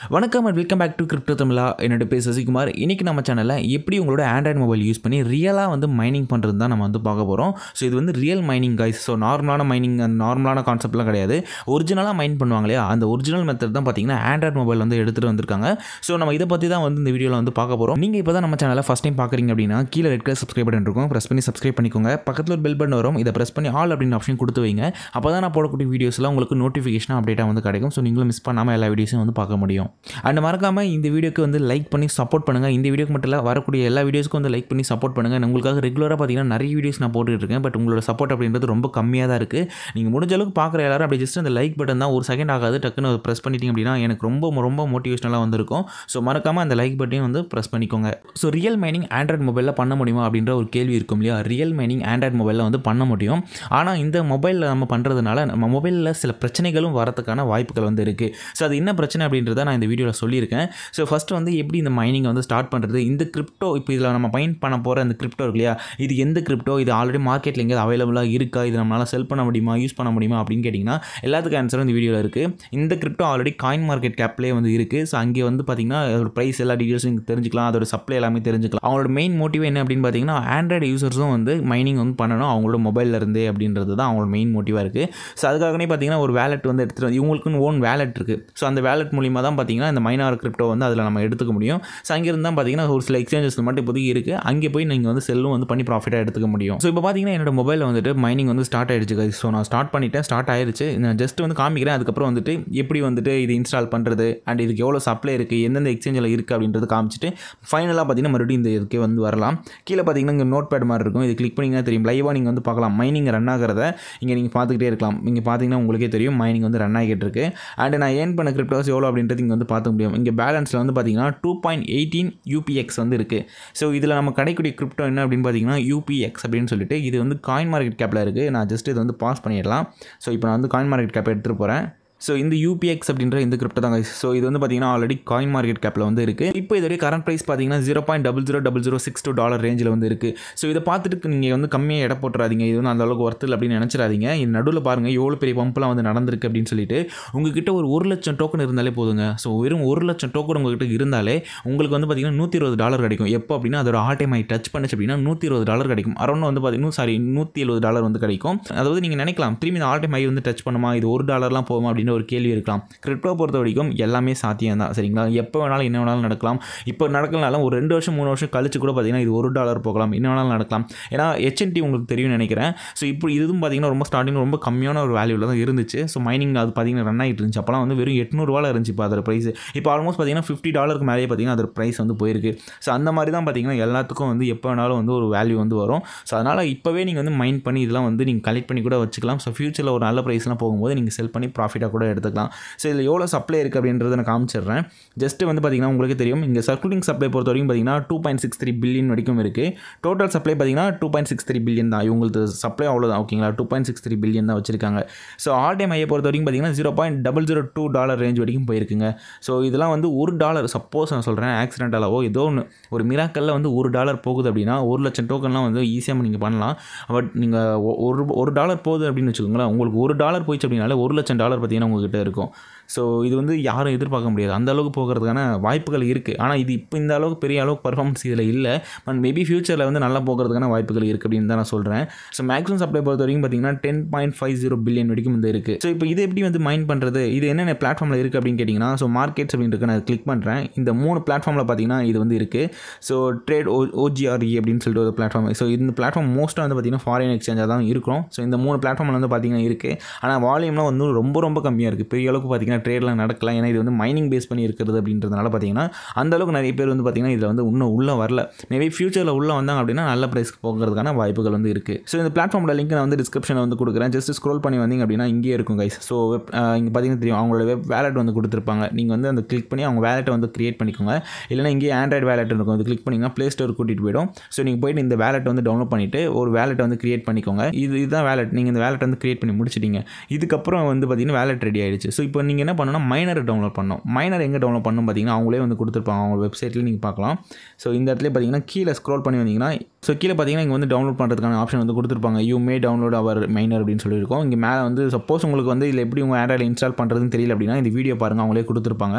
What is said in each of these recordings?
வணக்கம் and welcome back to crypto Tamizha என்னோட பேர் சசிகுமார் இன்றைக்கி நம்ம சேனலில் எப்படி உங்களோட ஆண்ட்ராய்ட் மொபைல் யூஸ் பண்ணி ரியலாக வந்து மைனிங் பண்ணுறது தான் நம்ம வந்து பார்க்க போகிறோம் ஸோ இது வந்து ரியல் மைனிங் கைஸ் ஸோ நார்மலான மைனிங் அந்த நார்மலான கான்செப்ட்லாம் கிடையாது ஒரிஜினலாக மைன் பண்ணுவாங்க இல்லையா அந்த ஒரிஜினல் மெத்தட் தான் பார்த்தீங்கன்னா ஆண்ட்ராய்ட் மொபைல் வந்து எடுத்துகிட்டு வந்திருக்காங்க ஸோ நம்ம இதை பற்றி தான் வந்து இந்த வீடியோவில் வந்து பார்க்க போகிறோம் நீங்கள் இப்போ தான் நம்ம சேனலை ஃபஸ்ட் டைம் பார்க்குறீங்க அப்படின்னா கீழே ரெட் கலர் சப்ஸ்கிரைப் பட்டன் இருக்கும் ப்ரெஸ் பண்ணி சப்ஸ்கிரைப் பண்ணிக்கோங்க பக்கத்தில் ஒரு பெல் பட்டன் வரும் இதை ப்ரெஸ் பண்ணி ஆல் அப்படின்னு ஆப்ஷன் கொடுத்து வைங்க அப்போ தான் நான் போடக்கூடிய வீடியோஸ்லாம் உங்களுக்கு நோட்டிஃபிகேஷன் அப்டேட்டாக வந்து கிடைக்கும் ஸோ நீங்களும் மிஸ் பண்ணாமல் எல்லா வீடியோஸும் வந்து பார்க்க முடியும் அண்ட் மறக்காமல் இந்த வீடியோக்கு வந்து லைக் பண்ணி சப்போர்ட் பண்ணுங்கள் இந்த வீடியோக்கு மட்டும் இல்லை வரக்கூடிய எல்லா வீடியோஸ்க்கும் வந்து லைக் பண்ணி சப்போர்ட் பண்ணுங்கள் உங்களுக்காக ரெகுலராக பார்த்தீங்கன்னா நிறைய வீடியோஸ் நான் போட்டுட்டு இருக்கேன் பட் உங்களோட சப்போர்ட் அப்படின்றது ரொம்ப கம்மியாக தான் இருக்குது நீங்கள் முடிஞ்ச அளவுக்கு பார்க்குற எல்லாரும் அப்படி ஜஸ்ட் அந்த லைக் பட்டன் தான் ஒரு செகண்ட் ஆகாது டக்குன்னு ப்ரெஸ் பண்ணிட்டீங்க அப்படின்னா எனக்கு ரொம்ப ரொம்ப மோட்டிவேஷனலாக வந்திருக்கும் ஸோ மறக்காமல் அந்த லைக் பட்டையும் வந்து ப்ரெஸ் பண்ணிக்கோங்க ஸோ ரியல் மைனிங் ஆண்ட்ராய்ட் மொபைலில் பண்ண முடியுமா அப்படின்ற ஒரு கேள்வி இருக்கும் இல்லையா ரியல் மைனிங் ஆண்ட்ராய்ட் மொபைலில் வந்து பண்ண முடியும் ஆனால் இந்த மொபைலில் நம்ம பண்ணுறதுனால நம்ம மொபைலில் சில பிரச்சனைகளும் வரதுக்கான வாய்ப்புகள் வந்து இருக்குது ஸோ அது என்ன பிரச்சனை அப்படின்றத நான் இந்த வீடியோவில் சொல்லியிருக்கேன் ஸோ ஃபஸ்ட்டு வந்து எப்படி இந்த மைனிங் வந்து ஸ்டார்ட் பண்ணுறது இந்த கிரிப்டோ இப்போ இதில் நம்ம மைன் பண்ண போகிற இந்த கிரிப்டோ இருக்கு இல்லையா இது எந்த கிரிப்டோ இது ஆல்ரெடி மார்க்கெட்டில் எங்கேயாவது அவைலபிளாக இருக்கா இது நம்மளால் செல் பண்ண முடியுமா யூஸ் பண்ண முடியுமா அப்படின்னு கேட்டிங்கன்னா எல்லாத்துக்கும் ஆன்சரும் இந்த வீடியோவில் இருக்குது இந்த கிரிப்டோ ஆல்ரெடி காயின் மார்க்கெட் கேப்லேயே வந்து இருக்குது ஸோ அங்கே வந்து பார்த்திங்கன்னா அதோட ப்ரைஸ் எல்லா டீட்டெயில்ஸும் இங்கே தெரிஞ்சுக்கலாம் அதோட சப்ளை எல்லாமே தெரிஞ்சுக்கலாம் அவங்களோட மெயின் மோட்டிவ் என்ன அப்படின்னு பார்த்தீங்கன்னா ஆண்ட்ராய்டு யூசர்ஸும் வந்து மைனிங் வந்து பண்ணணும் அவங்களோட மொபைலில் இருந்தே அப்படின்றது தான் அவங்களோட மெயின் மோட்டிவாக இருக்குது ஸோ அதுக்காகவே பார்த்தீங்கன்னா ஒரு வேலெட் வந்து எடுத்துகிட்டு வந்து இவங்களுக்குன்னு ஓன் வேலெட் இருக்குது ஸோ அந்த வேலெட் மூலிமா தான் பார்த்தீங்கன்னா இந்த மைனார் கிரிப்டோ வந்து அதில் நம்ம எடுத்துக்க முடியும் ஸோ அங்கேருந்து தான் பார்த்தீங்கன்னா ஒரு சில எக்ஸ்சேஞ்சஸ் மட்டும் இப்போதைக்கு இருக்குது அங்கே போய் நீங்கள் வந்து செல்லும் வந்து பண்ணி ப்ராஃபிட்டாக எடுத்துக்க முடியும் ஸோ இப்போ பார்த்தீங்கன்னா என்னோட மொபைலில் வந்துட்டு மைனிங் வந்து ஸ்டார்ட் ஆயிடுச்சு guys. ஸோ நான் ஸ்டார்ட் பண்ணிட்டேன் ஸ்டார்ட் ஆயிருச்சு நான் ஜஸ்ட் வந்து காமிக்கிறேன் அதுக்கப்புறம் வந்துட்டு எப்படி வந்துட்டு இது இன்ஸ்டால் பண்ணுறது அண்ட் இதுக்கு எவ்வளோ சப்ளை இருக்குது எந்தெந்த எக்ஸ்சேஞ்சில் இருக்குது அப்படின்றது காமிச்சிட்டு ஃபைனலாக பார்த்தீங்கன்னா மறுபடியும் இந்த இதுக்கே வந்து வரலாம் கீழே பார்த்தீங்கன்னா இங்கே நோட் பேட் மாதிரி இருக்கும் இது கிளிக் பண்ணிங்கன்னா தெரியும் லைவாக நீங்கள் வந்து பார்க்கலாம் மைனிங் ரன் ஆகிறத இங்கே நீங்கள் பார்த்துக்கிட்டே இருக்கலாம் இங்கே பார்த்தீங்கன்னா உங்களுக்கே தெரியும் மைனிங் வந்து ரன் ஆகிட்டு இருக்கு அண்ட் நான் ஏர்ன் பண்ண கிரிப்டோஸ் எவ்வளோ அப்படின்றது இங்கே வந்து பார்த்துக்க முடியும் இங்கே பேலன்ஸில் வந்து பார்த்தீங்கன்னா டூ பாயிண்ட் எயிட்டீன் யூபிஎக்ஸ் வந்து இருக்குது ஸோ இதில் நம்ம கிடைக்கக்கூடிய கிரிப்டோ என்ன அப்படின்னு பார்த்தீங்கன்னா யூபிஎக்ஸ் அப்படின்னு சொல்லிட்டு இது வந்து காயின் மார்க்கெட் கேப்பில் இருக்குது நான் ஜஸ்ட் இது வந்து பாஸ் பண்ணிடலாம் ஸோ இப்போ நான் வந்து காயின் மார்க்கெட் கேப் எடுத்துகிட்டு போகிறேன் ஸோ இந்த யூபிஎக்ஸ் அப்படின்ற இந்த கிரிப்டோ தான் ஸோ இது வந்து பார்த்தீங்கன்னா ஆல்ரெடி காயின் மார்க்கெட் கேப்பில் வந்து இருக்குது இப்போ இதோடைய கரண்ட் ப்ரைஸ் பார்த்தீங்கன்னா zero point double zero double zero six two dollar ரேஞ்சில் வந்து இருக்குது ஸோ இதை பார்த்துட்டு நீங்கள் வந்து கம்மியாக எடை போட்டுறாதீங்க இது வந்து அந்த அளவுக்கு ஒர்த்து இல்லை அப்படின்னு நினச்சிடாதீங்க இது நடுவில் பாருங்கள் எவ்வளோ பெரிய பம்ப்லாம் வந்து நடந்திருக்கு அப்படின்னு சொல்லிட்டு உங்ககிட்ட ஒரு ஒரு லட்சம் டோக்கன் இருந்தாலே போதுங்க ஸோ வெறும் ஒரு லட்சம் டோக்கன் உங்ககிட்ட இருந்தாலே உங்களுக்கு வந்து பார்த்தீங்கன்னா நூற்றி இருபது டாலர் கிடைக்கும் எப்போ அப்படின்னா அதோட ஆல் டைம் ஐ டச் பண்ணுச்சு அப்படின்னா நூற்றி இருபது டாலர் கிடைக்கும் அரௌண்ட் வந்து பார்த்தீங்கன்னா சாரி நூற்றி எழுபது டாலர் வந்து கிடைக்கும் அதாவது நீங்கள் நினைக்கலாம் திரும்பி இந்த ஆல் டைம் ஐ வந்து டச் பண்ணுமா இது ஒரு டாலர்லாம் போகுமா அப்படின்னு ஒரு கேள்வி இருக்கலாம் கிரிப்டோ பொறுத்த வரைக்கும் எல்லாமே சாத்தியம் தான் சரிங்களா எப்போ வேணாலும் என்ன வேணாலும் நடக்கலாம் இப்போ நடக்கலனாலும் ஒரு ரெண்டு வருஷம் மூணு வருஷம் கழிச்சு கூட பார்த்தீங்கன்னா இது ஒரு டாலர் போகலாம் என்ன வேணாலும் நடக்கலாம் ஏன்னா ஹெச்என்டி உங்களுக்கு தெரியும்னு நினைக்கிறேன் ஸோ இப்போ இதுவும் பார்த்தீங்கன்னா ரொம்ப ஸ்டார்டிங் ரொம்ப கம்மியான ஒரு வேல்யூவில் தான் இருந்துச்சு ஸோ மைனிங் அது பார்த்தீங்கன்னா ரன் ஆகிட்டு இருந்துச்சு அப்போலாம் வந்து வெறும் எட்நூறுவாவில் இருந்துச்சு இப்போ அதோட ப்ரைஸ் இப்போ ஆல்மோஸ்ட் பார்த்தீங்கன்னா ஃபிஃப்டி டாலருக்கு மேலேயே பார்த்தீங்கன்னா அதோட ப்ரைஸ் வந்து போயிருக்கு ஸோ அந்த மாதிரி தான் பார்த்தீங்கன்னா எல்லாத்துக்கும் வந்து எப்போ வேணாலும் வந்து ஒரு வேல்யூ வந்து வரும் ஸோ அதனால் இப்போவே நீங்கள் வந்து மைண்ட் பண்ணி இதெல்லாம் வந்து நீங்கள் கலெக்ட் பண்ணி கூட வச்சுக்கலாம் ஸோ ஃபியூச்சரில் ஒரு நல்ல ப்ரைஸ்லாம் போகும்போது நீங்கள் செல் பண்ணி ப்ராஃபிட்டாக கூட எடுத்துக்கலாம் ஸோ இதில் எவ்வளோ சப்ளை இருக்குது அப்படின்றத நான் காமிச்சிடுறேன் ஜஸ்ட் வந்து பார்த்திங்கன்னா உங்களுக்கு தெரியும் இங்கே சர்க்குலேட்டிங் சப்ளை பொறுத்த வரைக்கும் பார்த்தீங்கன்னா two point six three billion வரைக்கும் இருக்குது டோட்டல் சப்ளை பார்த்தீங்கன்னா two point six three billion தான் இவங்களுக்கு சப்ளை அவ்வளோதான் ஓகேங்களா two point six three billion தான் வச்சிருக்காங்க ஸோ ஆல் டைம் ஐயை பொறுத்த வரைக்கும் பார்த்தீங்கன்னா zero point double zero two dollar range வரைக்கும் போயிருக்குங்க ஸோ இதெல்லாம் வந்து ஒரு டாலர் சப்போஸ் நான் சொல்கிறேன் ஆக்சிடென்டலாவோ ஏதோ ஒன்று ஒரு மிராக்கல்ல வந்து ஒரு டாலர் போகுது அப்படின்னா ஒரு லட்சம் டோக்கன்லாம் வந்து ஈஸியாக நீங்கள் பண்ணலாம் பட் நீங்கள் ஒரு ஒரு டாலர் போகுது அப்படின்னு வச்சுக்கோங்களேன் உங்களுக்கு ஒரு டாலர் போயிடுச்சு அப்படின்னாலே ஒரு லட்சம் டாலர் பார்த்தீங்கன்னா உங்ககிட்ட இருக்கும் ஸோ இது வந்து யாரும் எதிர்பார்க்க முடியாது அந்த அளவுக்கு போகிறதுக்கான வாய்ப்புகள் இருக்குது ஆனால் இது இப்போ இந்த அளவுக்கு பெரிய அளவுக்கு பர்ஃபார்மன்ஸ் இதில் இல்லை பட் மேபி ஃபியூச்சரில் வந்து நல்லா போகிறதுக்கான வாய்ப்புகள் இருக்குது அப்படின்னு தான் நான் சொல்கிறேன் ஸோ மேக்ஸிமம் சப்ளை பொறுத்த வரைக்கும் பார்த்தீங்கன்னா ten point five zero billion வரைக்கும் வந்து இருக்குது ஸோ இப்போ இது எப்படி வந்து மைண்ட் பண்ணுறது இது என்னென்ன பிளாட்ஃபார்மில் இருக்குது அப்படின்னு கேட்டிங்கன்னா ஸோ மார்க்கெட்ஸ் அப்படின்னு இருக்கு நான் கிளிக் பண்ணுறேன் இந்த மூணு பிளாட்ஃபார்மில் பார்த்தீங்கன்னா இது வந்து இருக்குது ஸோ ட்ரேட் ஓ ஓஜிஆர்இ அப்படின்னு சொல்லிட்டு ஒரு பிளாட்ஃபார்ம் ஸோ இந்த பிளாட்ஃபார்ம் மோஸ்ட்டாக வந்து பார்த்தீங்கன்னா ஃபாரின் எக்ஸ்சேஞ்சாக தான் இருக்கும் ஸோ இந்த மூணு பிளாட்ஃபார்மில் வந்து பார்த்தீங்கன்னா இருக்குது ஆனால் வால்யூம்லாம் வந்து ரொம்ப ரொம்ப கம்மியாக இருக்குது பெரிய அளவுக்கு பார்த்தீங்கன்னா ட்ரேட்லாம் நடக்கலாம் ஏன்னா இது வந்து மைனிங் பேஸ் பண்ணி இருக்கிறது அப்படின்றதுனால பார்த்தீங்கன்னா அந்த அளவுக்கு நிறைய பேர் வந்து பார்த்தீங்கன்னா இதில் வந்து இன்னும் உள்ளே வரல மேபி ஃபியூச்சரில் உள்ளே வந்தாங்க அப்படின்னா நல்ல ப்ரைஸ்க்கு போகிறதுக்கான வாய்ப்புகள் வந்து இருக்குது ஸோ இந்த பிளாட்ஃபார்மோட லிங்க் நான் வந்து டிஸ்கிரிப்ஷனில் வந்து கொடுக்குறேன் ஜஸ்ட் ஸ்க்ரோல் பண்ணி வந்தீங்க அப்படின்னா இங்கே இருக்கும் கைஸ் ஸோ வெப் இங்கே பார்த்தீங்கன்னா தெரியும் அவங்களோட வெப் வேலெட் வந்து கொடுத்துருப்பாங்க நீங்கள் வந்து அந்த கிளிக் பண்ணி அவங்க வேலெட்டை வந்து கிரியேட் பண்ணிக்கோங்க இல்லைனா இங்கே ஆண்ட்ராய்டு வேலெட் இருக்கும் அது கிளிக் பண்ணிங்கன்னா ப்ளே ஸ்டோர் கூட்டிகிட்டு போயிடும் ஸோ நீங்கள் போயிட்டு இந்த வேலெட் வந்து டவுன்லோட் பண்ணிவிட்டு ஒரு வேலெட்டை வந்து கிரியேட் பண்ணிக்கோங்க இது இதுதான் வேலெட் நீங்கள் இந்த வேலெட் வந்து கிரியேட் பண்ணி முடிச்சிட்டீங்க இதுக்கப்புறம் வந்து பார்த்தீங்கன்னா வேலெட் ரெடி ஆயிடுச்சு ஸோ இப்போ நீங்கள் என்ன பண்ணணும்னா மைனர் டவுன்லோட் பண்ணணும் மைனர் எங்கே டவுன்லோட் பண்ணணும் பார்த்தீங்கன்னா அவங்களே வந்து கொடுத்துருப்பாங்க அவங்க வெப்சைட்டில் நீங்கள் பார்க்கலாம் ஸோ இந்த இடத்துல பார்த்தீங்கன்னா கீழே ஸ்க்ரோல் பண்ணி வந்தீங்கன்னா ஸோ கீழே பார்த்தீங்கன்னா இங்கே வந்து டவுன்லோட் பண்ணுறதுக்கான ஆப்ஷன் வந்து கொடுத்துருப்பாங்க you may download our miner அப்படின்னு சொல்லியிருக்கோம் இங்கே மேலே வந்து சப்போஸ் உங்களுக்கு வந்து இதில் எப்படி உங்கள் ஆண்ட்ராய்டில் இன்ஸ்டால் பண்ணுறதுன்னு தெரியல அப்படின்னா இந்த வீடியோ பாருங்கள் அவங்களே கொடுத்துருப்பாங்க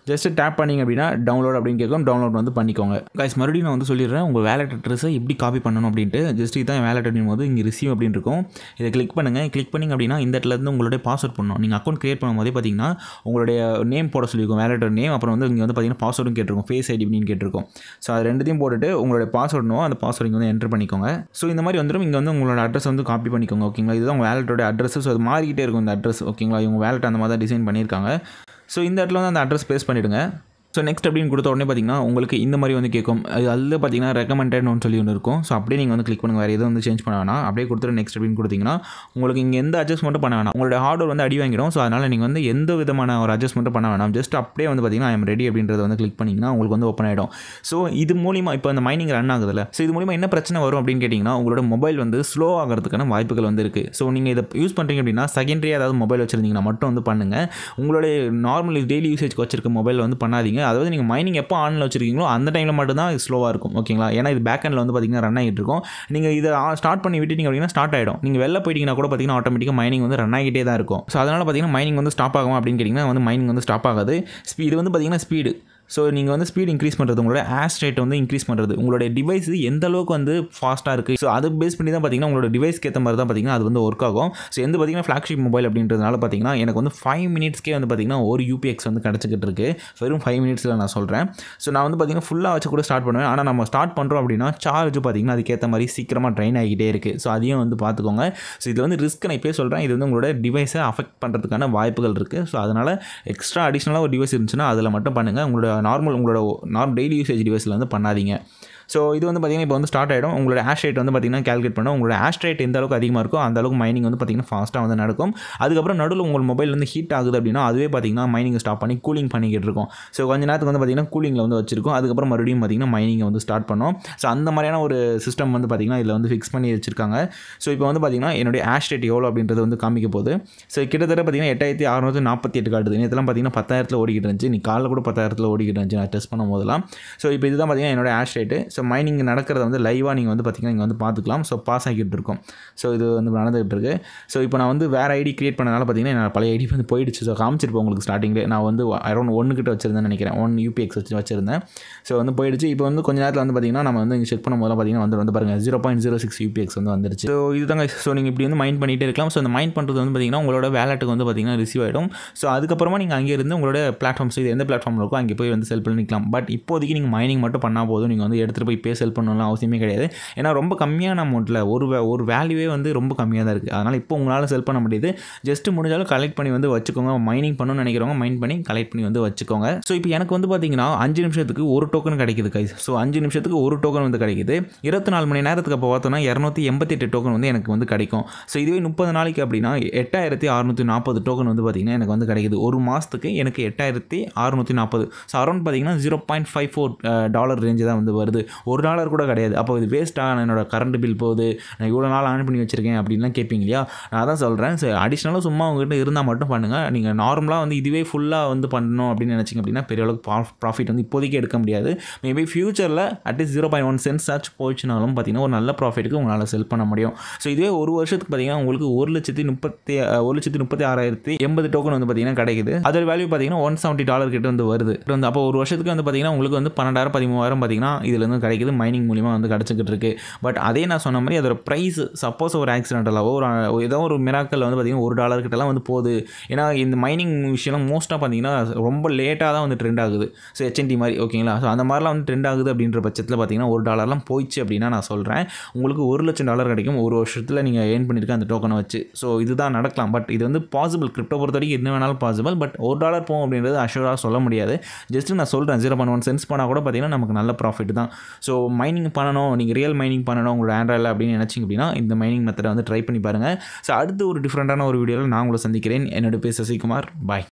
ஜஸ்ட் டேப் பண்ணிங்க அப்படின்னா டவுன்லோட் அப்படின்னு கேட்கும் டவுன்லோட் வந்து பண்ணிக்கோங்க கைஸ் மறுபடியும் நான் வந்து சொல்லிடுறேன் உங்கள் வேலட் அட்ரஸை எப்படி காப்பி பண்ணணும் அப்படின்ட்டு ஜஸ்ட் இதான் வேலட் அப்படின் போது இங்கே ரிசீவ் அப்படின்னு இருக்கும் இதை கிளிக் பண்ணுங்கள் கிளிக் பண்ணிங்க அப்படின்னா இந்த இடத்துல இருந்து உங்களுடைய பாஸ்வேர்ட் பண்ணணும் நீங்கள் அக்கௌண்ட் கிரியேட் பண்ணும்போதே பார்த்தீங்கன்னா உங்களுடைய நேம் போட சொல்லியிருக்கும் வேலட்டோட நேம் அப்புறம் வந்து இங்கே வந்து பார்த்தீங்கன்னா பாஸ்வேர்டும் கேட்டிருக்கும் ஃபேஸ் ஐடி அப்படின்னு கேட்டிருக்கும் ஸோ அது ரெண்டுத்தையும் போட்டுட்டு உங்களுடைய பாஸ்வேர்ட்னோ அந்த பாஸ்வேர்ட் இங்கே வந்து என்டர் பண்ணிக்கோங்க ஸோ இந்த மாதிரி வந்துடும் இங்கே வந்து உங்களோட அட்ரஸ் வந்து காப்பி பண்ணிக்கோங்க ஓகேங்களா இதுதான் உங்கள் வேலட்டோட அட்ரஸ் ஸோ அது மாறிக்கிட்டே இருக்கும் இந்த அட்ரஸ் ஓகேங்களா இவங்க வேலட் அந்த மாதிரி தான் டிசைன் பண்ணியிருக்காங்க ஸோ இந்த இடத்துல வந்து அந்த அட்ரஸ் பேஸ் பண்ணிவிடுங்க ஸோ நெக்ஸ்ட் அப்படின்னு கொடுத்த உடனே பார்த்தீங்கன்னா உங்களுக்கு இந்த மாதிரி வந்து கேட்கும் அது அதில் பார்த்தீங்கன்னா ரெக்கமெண்டட்னு சொல்லி ஒன்று இருக்கும் ஸோ அப்படியே நீங்கள் வந்து கிளிக் பண்ணுங்கள் வேறு எதுவும் வந்து சேஞ்ச் பண்ண வேணாம் அப்படியே கொடுத்துட்டு நெக்ஸ்ட் அப்படின்னு கொடுத்தீங்கன்னா உங்களுக்கு இங்கே எந்த அட்ஜஸ்ட்மெண்ட்டும் பண்ண வேணாம் உங்களோட ஹார்ட்வேர் வந்து அடி வாங்கிடும் ஸோ அதனால் நீங்கள் வந்து எந்த விதமான ஒரு அட்ஜஸ்ட்மெண்ட்டும் பண்ண வேணாம் ஜஸ்ட் அப்படியே வந்து பார்த்தீங்கன்னா ஐம் ரெடி அப்படின்றத வந்து கிளிக் பண்ணிங்கன்னா உங்களுக்கு வந்து ஓப்பன் ஆகிடும் ஸோ இது மூலிமா இப்போ அந்த மைனிங் ரன் ஆகுதுல்ல ஸோ இது மூலிமா என்ன பிரச்சனை வரும் அப்படின்னு கேட்டிங்கன்னா உங்களோட மொபைல் வந்து ஸ்லோ ஆகிறதுக்கான வாய்ப்புகள் வந்து இருக்குது ஸோ நீங்கள் இதை யூஸ் பண்ணுறீங்க அப்படின்னா செகண்டரி ஏதாவது மொபைல் வச்சுருந்தீங்கன்னா மட்டும் வந்து பண்ணுங்கள் உங்களுடைய நார்மல் டெய்லி யூசேஜ்க்கு வச்சிருக்க மொபைல் வந்து பண்ணாதீங்க அதாவது நீங்கள் மைனிங் எப்போ ஆனில் வச்சிருக்கீங்களோ அந்த டைமில் மட்டும் தான் ஸ்லோவாக இருக்கும் ஓகேங்களா ஏன்னா இது பேக் எண்டில் வந்து பார்த்தீங்கன்னா ரன் ஆகிட்டு இருக்கும் நீங்கள் இதை ஸ்டார்ட் பண்ணி விட்டுட்டீங்க அப்படின்னா ஸ்டார்ட் ஆகிடும் நீங்கள் வெளில போயிட்டீங்கன்னா கூட பார்த்தீங்கன்னா ஆட்டோமேட்டிக்காக மைனிங் வந்து ரன் ஆகிட்டே தான் இருக்கும் ஸோ அதனால் பார்த்தீங்கன்னா மைனிங் வந்து ஸ்டாப் ஆகும் அப்படின்னு கேட்டிங்கன்னா வந்து மைனிங் வந்து ஸ்டாப் ஆகாது ஸ்பீ இது வந்து பார்த்தீங்கன்னா ஸ்பீடு ஸோ நீங்கள் வந்து ஸ்பீட் இன்க்ரீஸ் பண்ணுறது உங்களோட ஆஸ் ரேட் வந்து இன்க்ரீஸ் பண்ணுறது உங்களுடைய டிவைஸ் எந்த அளவுக்கு வந்து ஃபாஸ்ட்டாக இருக்குது ஸோ அதை பேஸ் பண்ணி தான் பார்த்தீங்கன்னா உங்களோட டிவைஸ்க்கு ஏற்ற மாதிரி தான் பார்த்தீங்கன்னா அது வந்து ஒர்க் ஆகும் ஸோ எந்த பார்த்தீங்கன்னா ஃப்ளாக்ஷிப் மொபைல் அப்படின்றதுனால பார்த்தீங்கன்னா எனக்கு வந்து ஃபைவ் மினிட்ஸ்க்கே வந்து பார்த்தீங்கன்னா ஒரு யூபிஎக்ஸ் வந்து கிடச்சிக்கிட்டு இருக்கு வெறும் ஃபைவ் மினிட்ஸில் நான் சொல்கிறேன் ஸோ நான் வந்து பார்த்தீங்கன்னா ஃபுல்லாக வச்சு கூட ஸ்டார்ட் பண்ணுவேன் ஆனால் நம்ம ஸ்டார்ட் பண்ணுறோம் அப்படின்னா சார்ஜ் பார்த்தீங்கன்னா அதுக்கேற்ற மாதிரி சீக்கிரமாக ட்ரைன் ஆகிட்டே இருக்குது ஸோ அதையும் வந்து பார்த்துக்கோங்க ஸோ இது வந்து ரிஸ்க் நான் இப்போயே சொல்கிறேன் இது வந்து உங்களோட டிவைஸை அஃபெக்ட் பண்ணுறதுக்கான வாய்ப்புகள் இருக்குது ஸோ அதனால் எக்ஸ்ட்ரா அடிஷ்னலாக ஒரு டிவைஸ் இருந்துச்சுன்னா அதில் மட்டும் பண்ணுங்கள் உங்களோட நார்மல் உங்களோட நார்மல் டெய்லி யூசேஜ் டிவைஸில் வந்து பண்ணாதீங்க ஸோ இது வந்து பார்த்திங்கன்னா இப்போ வந்து ஸ்டார்ட் ஆகிடும் உங்களோட ஆஷ் ரேட் வந்து பார்த்திங்கன்னா கேல்குலேட் பண்ணோம் உங்களோட ஆஷ் ரேட் எந்த அளவுக்கு அதிகமாக இருக்கோ அந்த அளவுக்கு மைனிங் வந்து பார்த்திங்கன்னா ஃபாஸ்ட்டாக வந்து நடக்கும் அதுக்கப்புறம் நடுவில் உங்கள் மொபைல் வந்து ஹீட் ஆகுது அப்படின்னா அதுவே பார்த்திங்கன்னா மைனிங் ஸ்டாப் பண்ணி கூலிங் பண்ணிக்கிட்டு இருக்கும் ஸோ கொஞ்ச நேரத்துக்கு வந்து பார்த்திங்கன்னா கூலிங்கில் வந்து வச்சிருக்கும் அதுக்கப்புறம் மறுபடியும் பார்த்திங்கன்னா மைனிங்கை வந்து ஸ்டார்ட் பண்ணோம் ஸோ அந்த மாதிரியான ஒரு சிஸ்டம் வந்து பார்த்திங்கன்னா இதில் வந்து ஃபிக்ஸ் பண்ணி வச்சிருக்காங்க ஸோ இப்போ வந்து பார்த்திங்கன்னா என்னுடைய ஆஷ் ரேட் எவ்வளோ அப்படின்றது வந்து காமிக்க போகுது ஸோ கிட்டத்தட்ட பார்த்திங்கன்னா எட்டாயிரத்தி அறுநூற்றி நாற்பத்தி எட்டு காட்டுது இதெல்லாம் பார்த்திங்கன்னா பத்தாயிரத்தில் ஓடிக்கிட்டு இருந்துச்சு நீ காலைல கூட பத்தாயிரத்தில் ஓடிக்கிட்டு இருந்துச்சு நான் டெஸ்ட் பண்ணும் போதெல்லாம் ஸோ இப்போ இதுதான் பார்த்திங்கன்னா என்னோட ஆஷ் ரேட்டு ஸோ மைனிங் நடக்கிறத வந்து லைவாக நீங்கள் வந்து பார்த்திங்கன்னா இங்கே வந்து பார்த்துக்கலாம் ஸோ பாஸ் ஆகிட்டு இருக்கும் ஸோ இது வந்து நடந்துகிட்டு இருக்கு ஸோ இப்போ நான் வந்து வேறு ஐடி கிரியேட் பண்ணனால பார்த்தீங்கன்னா என்னோட பழைய ஐடி வந்து போயிடுச்சு ஸோ காமிச்சிருப்போம் உங்களுக்கு ஸ்டார்டிங்லேயே நான் வந்து அரௌண்ட் ஒன்று கிட்ட வச்சிருந்தேன்னு நினைக்கிறேன் ஒன் யூபிஎக்ஸ் வச்சு வச்சிருந்தேன் ஸோ வந்து போயிடுச்சு இப்போ வந்து கொஞ்ச நேரத்தில் வந்து பார்த்திங்கன்னா நம்ம வந்து இங்கே செக் பண்ணும் போதெல்லாம் பார்த்தீங்கன்னா வந்து வந்து பாருங்கள் zero point zero six UPX வந்து வந்துருச்சு ஸோ இதுதாங்க ஸோ நீங்கள் இப்படி வந்து மைண்ட் பண்ணிகிட்டே இருக்கலாம் ஸோ அந்த மைண்ட் பண்ணுறது வந்து பார்த்திங்கன்னா உங்களோட வேலட்டுக்கு வந்து பார்த்திங்கன்னா ரிசீவ் ஆகிடும் ஸோ அதுக்கப்புறமா நீங்கள் அங்கே இருந்து உங்களோட பிளாட்ஃபார்ம்ஸ் இது எந்த பிளாட்ஃபார்மில் இருக்கோ அங்கே போய் வந்து செல் பண்ணிக்கலாம் பட் இப்போதைக்கு நீங்கள் மைனிங் மட்டும் பண்ணால் போதும் நீங்கள் வந்து எடுத்துகிட்டு போய் பே செல் பண்ணலாம் அவசியமே கிடையாது ஏன்னா ரொம்ப கம்மியான அமௌண்ட்டில் ஒரு வே- ஒரு வேல்யூவே வந்து ரொம்ப கம்மியாக தான் இருக்குது அதனால் இப்போ உங்களால் செல் பண்ண முடியுது ஜஸ்ட் முடிஞ்சாலும் கலெக்ட் பண்ணி வந்து வச்சுக்கோங்க மைனிங் பண்ணணும்னு நினைக்கிறவங்க மைண்ட் பண்ணி கலெக்ட் பண்ணி வந்து வச்சுக்கோங்க ஸோ இப்போ எனக்கு வந்து பார்த்தீங்கன்னா அஞ்சு நிமிஷத்துக்கு ஒரு டோக்கன் கிடைக்குது கைஸ் ஸோ அஞ்சு நிமிஷத்துக்கு ஒரு டோக்கன் வந்து கிடைக்குது இருபத்தி நாலு மணி நேரத்துக்கு அப்போ பார்த்தோன்னா இரநூத்தி எண்பத்தெட்டு டோக்கன் வந்து எனக்கு வந்து கிடைக்கும் ஸோ இதுவே முப்பது நாளைக்கு அப்படின்னா எட்டாயிரத்தி அறுநூற்றி நாற்பது டோக்கன் வந்து பார்த்தீங்கன்னா எனக்கு வந்து கிடைக்குது ஒரு மாதத்துக்கு எனக்கு எட்டாயிரத்தி அறுநூற்றி நாற்பது ஸோ அரௌண்ட் பார்த்தீங்கன்னா zero point five four dollar range தான் வந்து வருது ஒரு டாலர் கூட கிடையாது அப்போ இது வேஸ்ட்டாக என்னோட கரண்ட் பில் போகுது நான் இவ்வளோ நாள் ஆன் பண்ணி வச்சிருக்கேன் அப்படின்லாம் கேட்பீங்க இல்லையா நான் அதான் சொல்கிறேன் ஸோ அடிஷ்னலாக சும்மா உங்ககிட்ட இருந்தால் மட்டும் பண்ணுங்கள் நீங்கள் நார்மலாக வந்து இதுவே ஃபுல்லாக வந்து பண்ணணும் அப்படின்னு நினச்சிங்க அப்படின்னா பெரிய அளவுக்கு ப்ராஃபிட் வந்து இப்போதைக்கு எடுக்க முடியாது மேபி ஃபியூச்சரில் at least zero point one cents ஆச்சு போச்சுனாலும் பார்த்தீங்கன்னா ஒரு நல்ல ப்ராஃபிட்டுக்கு உங்களால் செல் பண்ண முடியும் ஸோ இதுவே ஒரு வருஷத்துக்கு பார்த்தீங்கன்னா உங்களுக்கு ஒரு லட்சத்தி முப்பத்தி அஹ், ஒரு லட்சத்தி முப்பத்தி ஆறாயிரத்தி எண்பது டோக்கன் வந்து பார்த்தீங்கன்னா கிடைக்குது அதோட வேல்யூ பார்த்தீங்கன்னா ஒன் செவன்ட்டி டாலர் கிட்ட வந்து வருது இது வந்து அப்போ ஒரு வருஷத்துக்கு வந்து பார்த்தீங்கன்னா உங்களுக்கு வந்து பன்னெண்டாயிரம் பதிமூவாயிரம் பார்த்தீங்கன்னா இதுலேருந்து கிடைக்குது மைனிங் மூலிமா வந்து கிடச்சிக்கிட்டு இருக்கு பட் அதே நான் சொன்ன மாதிரி அதோட ப்ரைஸ் சப்போஸ் ஒரு ஆக்சிடென்டலாவோ ஒரு அஹ், ஏதோ ஒரு மிராக்கல் வந்து பார்த்தீங்கன்னா ஒரு டாலர் கிட்டலாம் வந்து போகுது ஏன்னா இந்த மைனிங் விஷயம்லாம் மோஸ்ட்டாக பார்த்தீங்கன்னா ரொம்ப லேட்டாக தான் வந்து ட்ரெண்ட் ஆகுது ஸோ ஹெச்என்டி மாதிரி ஓகேங்களா ஸோ அந்த மாதிரிலாம் வந்து ட்ரெண்ட் ஆகுது அப்படின்ற பட்சத்தில் பார்த்தீங்கன்னா ஒரு டாலர்லாம் போயிடுச்சு அப்படின்னா நான் சொல்கிறேன் உங்களுக்கு ஒரு லட்சம் டாலர் கிடைக்கும் ஒரு வருஷத்தில் நீங்கள் ஏர்ன் பண்ணியிருக்க அந்த டோக்கனை வச்சு ஸோ இதுதான் நடக்கலாம் பட் இது வந்து பாசிபிள் கிரிப்டோ பொறுத்த வரைக்கும் என்ன வேணாலும் பாசிபிள் பட் ஒரு டாலர் போகும் அப்படின்றது அஷூராக சொல்ல முடியாது ஜஸ்ட் நான் சொல்கிறேன் ஜீரோ பாயிண்ட் ஒன் சென்ஸ் பண்ணால் கூட பார்த்தீங்கன்னா நமக்கு நல்ல ப்ராஃபிட் தான் ஸோ மைனிங் பண்ணணும் நீங்கள் ரியல் மைனிங் பண்ணணும் உங்களோட ஆண்ட்ராய்டில் அப்படின்னு நினச்சிங்க அப்படின்னா இந்த மைனிங் மெத்தடை வந்து ட்ரை பண்ணி பாருங்கள் ஸோ அடுத்து ஒரு டிஃப்ரெண்ட்டான ஒரு வீடியோவில் நான் உங்களை சந்திக்கிறேன் என்னோட பேர் சசிகுமார் பாய்